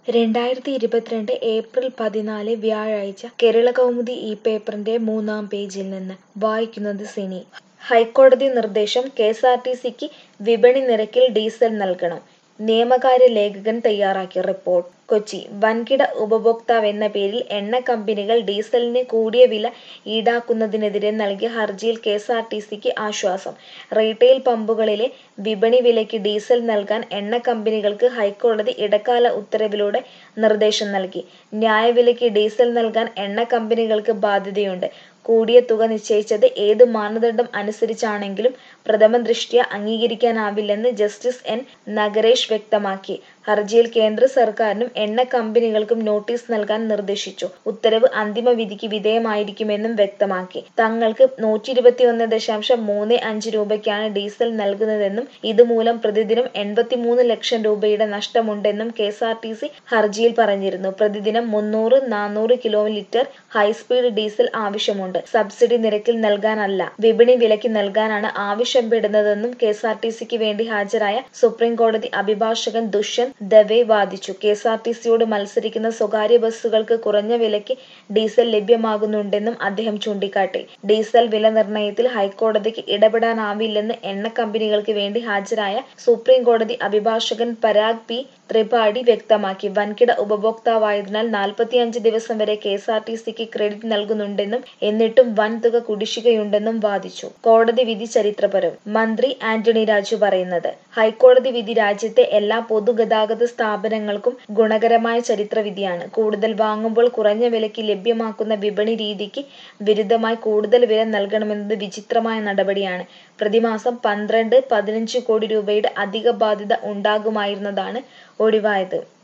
രണ്ടായിരത്തി ഇരുപത്തിരണ്ട് ഏപ്രിൽ പതിനാല് വ്യാഴാഴ്ച കേരളകൗമുദി ഈ പേപ്പറിന്റെ മൂന്നാം പേജിൽ നിന്ന് വായിക്കുന്നത് സിനി ഹൈക്കോടതി നിർദ്ദേശം കെഎസ്ആർടിസിക്ക് വിപണി നിരക്കിൽ ഡീസൽ നൽകണം നിയമകാര്യ ലേഖകൻ തയ്യാറാക്കിയ റിപ്പോർട്ട് കൊച്ചി വൻകിട ഉപഭോക്താവെന്ന പേരിൽ എണ്ണ കമ്പനികൾ ഡീസലിന് കൂടിയ വില ഈടാക്കുന്നതിനെതിരെ നൽകിയ ഹർജിയിൽ കെഎസ്ആർടിസിക്ക് ആശ്വാസം റീട്ടെയിൽ പമ്പുകളിലെ വിപണി വിലയ്ക്ക് ഡീസൽ നൽകാൻ എണ്ണ കമ്പനികൾക്ക് ഹൈക്കോടതി ഇടക്കാല ഉത്തരവിലൂടെ നിർദ്ദേശം നൽകി ന്യായവിലയ്ക്ക് ഡീസൽ നൽകാൻ എണ്ണ കമ്പനികൾക്ക് ബാധ്യതയുണ്ട് കൂടിയ തുക നിശ്ചയിച്ചത് ഏത് മാനദണ്ഡം അനുസരിച്ചാണെങ്കിലും പ്രഥമദൃഷ്ട്യാ അംഗീകരിക്കാനാവില്ലെന്ന് ജസ്റ്റിസ് എൻ നഗരേഷ് വ്യക്തമാക്കി ഹർജിയിൽ കേന്ദ്ര സർക്കാരിനും എണ്ണ കമ്പനികൾക്കും നോട്ടീസ് നൽകാൻ നിർദ്ദേശിച്ചു ഉത്തരവ് അന്തിമ വിധിക്ക് വിധേയമായിരിക്കുമെന്നും വ്യക്തമാക്കി തങ്ങൾക്ക് നൂറ്റി ഇരുപത്തിയൊന്ന് ദശാംശം മൂന്ന് അഞ്ച് രൂപയ്ക്കാണ് ഡീസൽ നൽകുന്നതെന്നും ഇതുമൂലം പ്രതിദിനം എൺപത്തിമൂന്ന് ലക്ഷം രൂപയുടെ നഷ്ടമുണ്ടെന്നും കെഎസ്ആർടിസി ഹർജിയിൽ പറഞ്ഞിരുന്നു പ്രതിദിനം മുന്നൂറ് നാനൂറ് കിലോ ലിറ്റർ ഹൈസ്പീഡ് ഡീസൽ ആവശ്യമുണ്ട് സബ്സിഡി നിരക്കിൽ നൽകാനല്ല വിപണി വിലയ്ക്ക് നൽകാനാണ് ആവശ്യപ്പെടുന്നതെന്നും കെഎസ്ആർടിസിക്ക് വേണ്ടി ഹാജരായ സുപ്രീം കോടതി അഭിഭാഷകൻ ദുഷ്യന്ത് ദവെ വാദിച്ചു കെഎസ്ആർടിസിയോട് മത്സരിക്കുന്ന സ്വകാര്യ ബസ്സുകൾക്ക് കുറഞ്ഞ വിലയ്ക്ക് ഡീസൽ ലഭ്യമാകുന്നുണ്ടെന്നും അദ്ദേഹം ചൂണ്ടിക്കാട്ടി ഡീസൽ വില നിർണയത്തിൽ ഹൈക്കോടതിക്ക് ഇടപെടാനാവില്ലെന്ന് എണ്ണ കമ്പനികൾക്ക് വേണ്ടി ഹാജരായ സുപ്രീം കോടതി അഭിഭാഷകൻ പരാഗ് പി ത്രിപാഠി വ്യക്തമാക്കി വൻകിട ഉപഭോക്താവായതിനാൽ നാൽപ്പത്തിയഞ്ച് ദിവസം വരെ കെഎസ്ആർടിസിക്ക് ക്രെഡിറ്റ് നൽകുന്നുണ്ടെന്നും എന്നിട്ടും വൻ തുക കുടിശ്ശികയുണ്ടെന്നും വാദിച്ചു കോടതി വിധി ചരിത്രപരം മന്ത്രി ആന്റണി രാജു പറയുന്നത് ഹൈക്കോടതി വിധി രാജ്യത്തെ എല്ലാ പൊതുഗതാഗത സ്ഥാപനങ്ങൾക്കും ഗുണകരമായ ചരിത്രവിധിയാണ് കൂടുതൽ വാങ്ങുമ്പോൾ കുറഞ്ഞ വിലയ്ക്ക് ലഭ്യമാക്കുന്ന വിപണി രീതിക്ക് വിരുദ്ധമായി കൂടുതൽ വില നൽകണമെന്നത് വിചിത്രമായ നടപടിയാണ് പ്രതിമാസം പന്ത്രണ്ട് പതിനഞ്ച് കോടി രൂപയുടെ അധിക ബാധ്യത ഉണ്ടാകുമായിരുന്നതാണ് ഒഴിവായത്